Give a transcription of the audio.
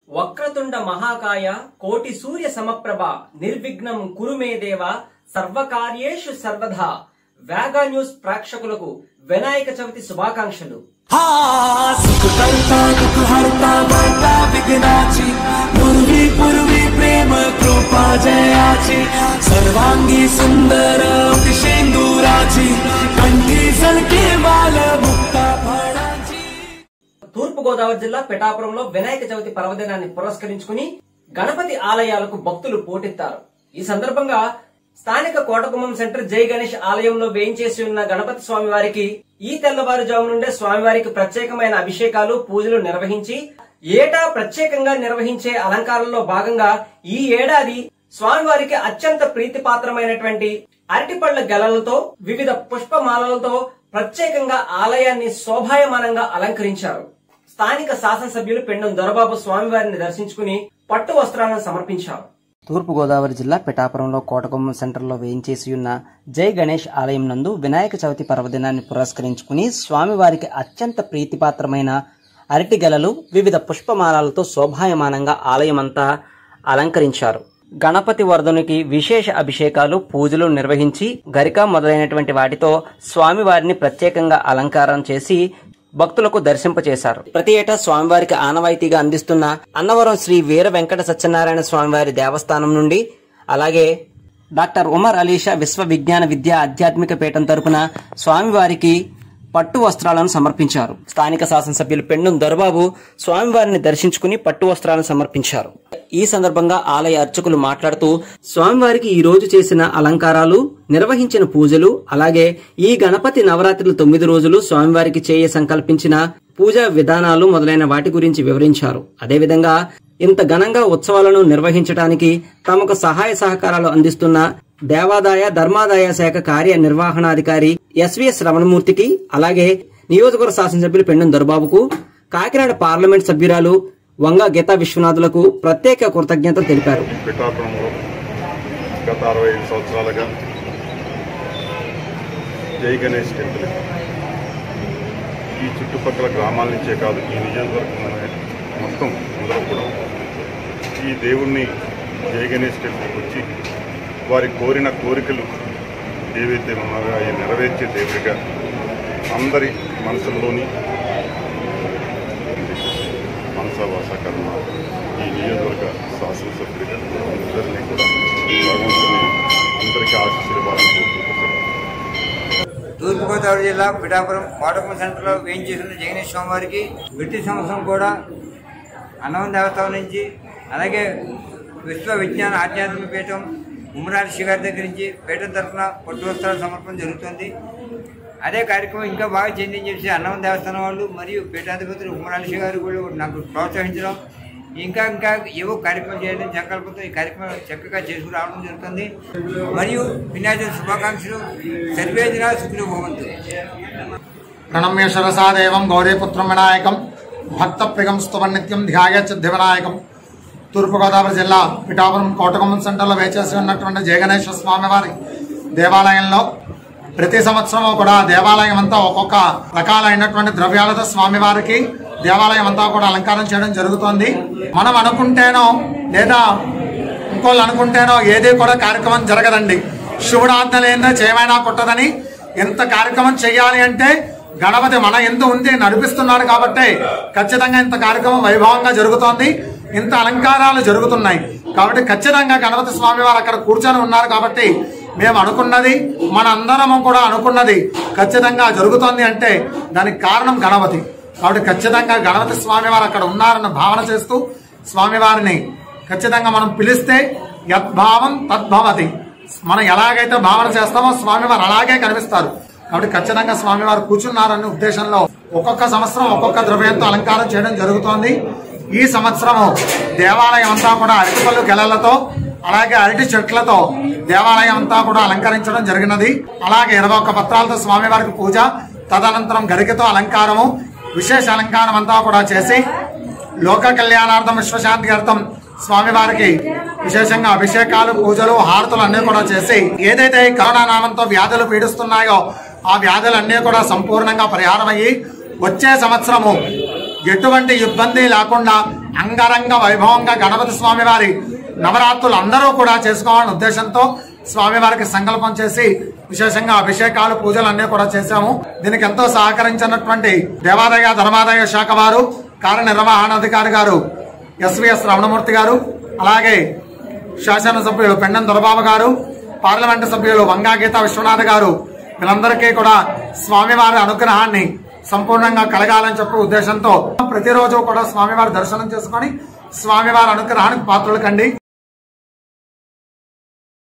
వక్రతుండ మహాకాయ కోటి సూర్య సమప్రభ నిర్విఘ్నం కురుమే దేవ సర్వకార్యేషు సర్వదా వేగా న్యూస్ ప్రేక్షకులకు వినాయక చవితి శుభాకాంక్షలు सुखकर्ता दुःखहर्ता भर्ता विघ्नाची पूर्वी पूर्वी प्रेम कृपा जयाची सर्वांगी सुंदर शेंदुराची कंठी सलके माल मुक्ता फळाची తూర్పు గోదావరి జిల్లా పిఠాపురంలో వినాయక చవితి పర్వదినాన్ని పురస్కరించుకుని గణపతి ఆలయాలకు భక్తులు పోటెత్తారు ఈ సందర్భంగా స్థానిక కోటగుమ్మం సెంటర్ జై గణేష్ ఆలయంలో వేయించేసి ఉన్న గణపతి స్వామి వారికి ఈ తెల్లవారుజాము నుండే స్వామివారికి ప్రత్యేకమైన అభిషేకాలు పూజలు నిర్వహించి ఏటా ప్రత్యేకంగా నిర్వహించే అలంకారంలో భాగంగా ఈ ఏడాది స్వామివారికి అత్యంత ప్రీతిపాత్రమైనటువంటి అరటిపళ్ల గెలలతో వివిధ పుష్పమాలలతో ప్రత్యేకంగా ఆలయాన్ని శోభాయమానంగా అలంకరించారు స్థానిక శాసనసభ్యులు పెండం దొరబాబు స్వామివారిని దర్శించుకుని పట్టు వస్త్రాలను సమర్పించారు తూర్పుగోదావరి జిల్లా పిఠాపురంలో కోటకొమ్మ సెంటర్లో వేయించేసి ఉన్న జై గణేష్ ఆలయం నందు వినాయక చవితి పర్వదినాన్ని పురస్కరించుకుని స్వామివారికి అత్యంత ప్రీతిపాత్రమైన అరటి గెలలు వివిధ పుష్పమాలలతో శోభాయమానంగా ఆలయమంతా అలంకరించారు గణపతి వర్ధనునికి విశేష అభిషేకాలు పూజలు నిర్వహించి గరిక మొదలైనటువంటి వాటితో స్వామివారిని ప్రత్యేకంగా అలంకారం చేసి భక్తులకు దర్శింపచేశారు ప్రతి ఏటా స్వామివారికి ఆనవాయితీగా అందిస్తున్న అన్నవరం శ్రీ వీర వెంకట సత్యనారాయణ స్వామివారి దేవస్థానం నుండి అలాగే డాక్టర్ ఉమర్ అలీషా విశ్వ విజ్ఞాన విద్యా ఆధ్యాత్మిక పీఠం తరపున స్వామివారికి పట్టు వస్త్రాలను సమర్పించారు స్థానిక శాసనసభ్యులు పెండుం దొరబాబు స్వామివారిని దర్శించుకుని పట్టు వస్త్రాలను సమర్పించారు ఈ సందర్భంగా ఆలయ అర్చకులు మాట్లాడుతూ స్వామివారికి ఈ రోజు చేసిన అలంకారాలు నిర్వహించిన పూజలు అలాగే ఈ గణపతి నవరాత్రులు తొమ్మిది రోజులు స్వామివారికి చేయ సంకల్పించిన పూజా విధానాలు మొదలైన వాటి గురించి వివరించారు అదేవిధంగా ఇంత ఘనంగా ఉత్సవాలను నిర్వహించడానికి తమకు సహాయ సహకారాలు అందిస్తున్న దేవాదాయ ధర్మాదాయ శాఖ కార్యనిర్వహణాధికారి ఎస్వీఎస్ రమణమూర్తికి అలాగే నియోజకవర్గ శాసనసభ్యులు పెండం దొరబాబుకు కాకినాడ పార్లమెంట్ సభ్యురాలు వంగ గీతా విశ్వనాథులకు ప్రత్యేక కృతజ్ఞతలు తెలిపారు పిఠాపురంలో గత అరవై ఐదు సంవత్సరాలుగా జై గణేష్ టెంపుల్ ఈ చుట్టుపక్కల గ్రామాల నుంచే కాదు ఈ నియోజకవర్గం మొత్తం అందరూ కూడా ఈ దేవుణ్ణి జై గణేష్ టెంపుల్కి వచ్చి వారి కోరిన కోరికలు ఏవైతే ఉన్నాయో అవి నెరవేర్చే దేవుడిగా అందరి మనసుల్లోని మనసావాస కర్మ ఈ నియోజకవర్గ శాసనసభ్యుడిగా అందరినీ కూడా భగవంతుని అందరికీ ఆశీస్సులు ఇవ్వాలని కోరుకుంటున్నాను తూర్పుగోదావరి జిల్లా పిఠాపురం కోటకం సెంటర్లో వేయించేసిన జగనేష్ స్వామివారికి ప్రతి సంవత్సరం కూడా అన్నవం దేవస్థానం నుంచి అలాగే విశ్వ విజ్ఞాన ఆధ్యాత్మిక పీఠం ఉమ్మరాజు శివారి దగ్గర నుంచి పీఠం తరఫున పట్టు వస్త్రాల సమర్పణ జరుగుతుంది అదే కార్యక్రమం ఇంకా బాగా చెందించి చెప్పి అన్నవం దేవస్థానం వాళ్ళు మరియు పీఠాధిపతులు ఉమ్మరాజు గారు కూడా నాకు ప్రోత్సహించడం ఇంకా ఇంకా ఏవో కార్యక్రమం చేయడం సంకల్పంతో ఈ కార్యక్రమం చక్కగా చేసుకురావడం జరుగుతుంది మరియు వినాయక శుభాకాంక్షలు సర్వేదిన సుఖినో భవంతు ప్రణమ్య శిరసా దేవం గౌరీపుత్రం వినాయకం భక్తప్రియం స్తువనిత్యం ధ్యాయచ వినాయకం తూర్పుగోదావరి జిల్లా పిఠాపురం కోటకొమ్మం సెంటర్లో వేచేసి ఉన్నటువంటి జయగణేశ్వర స్వామి వారి దేవాలయంలో ప్రతి సంవత్సరం కూడా దేవాలయం అంతా ఒక్కొక్క రకాలైనటువంటి ద్రవ్యాలతో స్వామివారికి దేవాలయం అంతా కూడా అలంకారం చేయడం జరుగుతోంది మనం అనుకుంటేనో లేదా ఇంకోళ్ళు అనుకుంటేనో ఏది కూడా కార్యక్రమం జరగదండి శివుడు ఆజ్ఞ లేనిదే చేయమైనా కుట్టదని ఎంత కార్యక్రమం చేయాలి అంటే గణపతి మన ఎందు ఉంది నడిపిస్తున్నాడు కాబట్టి ఖచ్చితంగా ఇంత కార్యక్రమం వైభవంగా జరుగుతోంది ఇంత అలంకారాలు జరుగుతున్నాయి కాబట్టి ఖచ్చితంగా గణపతి స్వామి వారు అక్కడ కూర్చొని ఉన్నారు కాబట్టి మేము అనుకున్నది మన అందరము కూడా అనుకున్నది ఖచ్చితంగా జరుగుతోంది అంటే దానికి కారణం గణపతి కాబట్టి ఖచ్చితంగా గణపతి స్వామి వారు అక్కడ ఉన్నారన్న భావన చేస్తూ స్వామివారిని ఖచ్చితంగా మనం పిలిస్తే యద్భావం తద్భవతి మనం ఎలాగైతే భావన చేస్తామో స్వామివారు అలాగే కనిపిస్తారు కాబట్టి ఖచ్చితంగా స్వామివారు కూర్చున్నారనే ఉద్దేశంలో ఒక్కొక్క సంవత్సరం ఒక్కొక్క ద్రవ్యంతో అలంకారం చేయడం జరుగుతోంది ఈ సంవత్సరము దేవాలయం అంతా కూడా అరటిపళ్ళు గెలలతో అలాగే అరటి చెట్లతో దేవాలయం అంతా కూడా అలంకరించడం జరిగినది అలాగే ఇరవై ఒక్క పత్రాలతో స్వామివారికి పూజ తదనంతరం గరికతో అలంకారము విశేష అలంకారం అంతా కూడా చేసి లోక కళ్యాణార్థం విశ్వశాంతి అర్థం స్వామివారికి విశేషంగా అభిషేకాలు పూజలు హారతులు అన్ని కూడా చేసి ఏదైతే ఈ కరోనా నామంతో వ్యాధులు పీడిస్తున్నాయో ఆ వ్యాధులన్నీ కూడా సంపూర్ణంగా పరిహారం అయ్యి వచ్చే సంవత్సరము ఎటువంటి ఇబ్బంది లేకుండా అంగరంగ వైభవంగా గణపతి స్వామి వారి నవరాత్రులు అందరూ కూడా చేసుకోవాలనే ఉద్దేశంతో స్వామివారికి సంకల్పం చేసి విశేషంగా అభిషేకాలు పూజలు అన్ని కూడా చేశాము దీనికి ఎంతో సహకరించినటువంటి దేవాదాయ ధర్మాదాయ శాఖ వారు కార్యనిర్వహణాధికారి గారు ఎస్విఎస్ రమణమూర్తి గారు అలాగే శాసనసభ్యులు పెండం దొరబాబు గారు పార్లమెంటు సభ్యులు వంగా గీతా విశ్వనాథ్ గారు వీళ్ళందరికీ కూడా స్వామివారి అనుగ్రహాన్ని సంపూర్ణంగా కలగాలని చెప్పే ఉద్దేశంతో ప్రతిరోజు కూడా స్వామివారి దర్శనం చేసుకొని స్వామివారి అనుగ్రహానికి పాత్రలు కండి